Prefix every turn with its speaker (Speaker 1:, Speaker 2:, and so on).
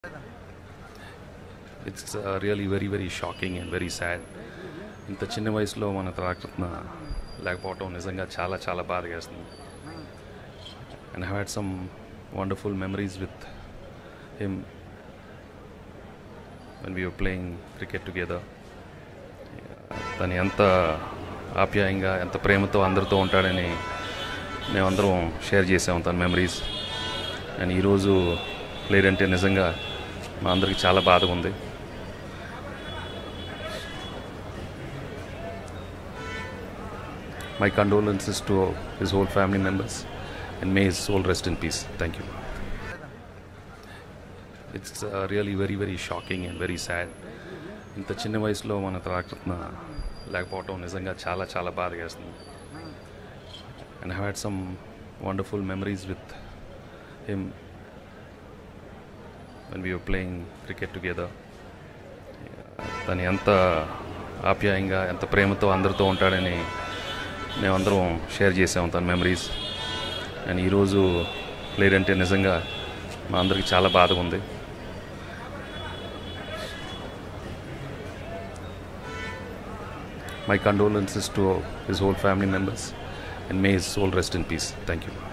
Speaker 1: it's really very very shocking and very sad ఇంత చిన్న వయసులో మన తారకరత్న లేకపోవటం నిజంగా చాలా చాలా బాధ వేస్తుంది and have had some wonderful memories with him when we are playing cricket together తను ఎంత ఆప్యాయంగా ఎంత ప్రేమతో అందరితో ఉంటాడని మేమందరం షేర్ చేసాం తన మెమరీస్ అండ్ ఈరోజు లేదంటే నిజంగా మా అందరికి చాలా బాధగా ఉంది my condolences to his whole family members and may his soul rest in peace thank you it's really very very shocking and very sad ఇంత చిన్న వయసులో మన తారకరత్న లేకపోవటం నిజంగా చాలా చాలా బాధ వేస్తుంది and have had some wonderful memories with him when we are playing cricket together తను ఎంత ఆప్యాయంగా ఎంత ప్రేమతో అందరితో ఉంటాడని మేమందరం షేర్ చేసాం తన మెమరీస్ అండ్ ఈరోజు లేదంటే నిజంగా మా అందరికి చాలా బాధగా ఉంది my condolences to his whole family members and may his soul rest in peace thank you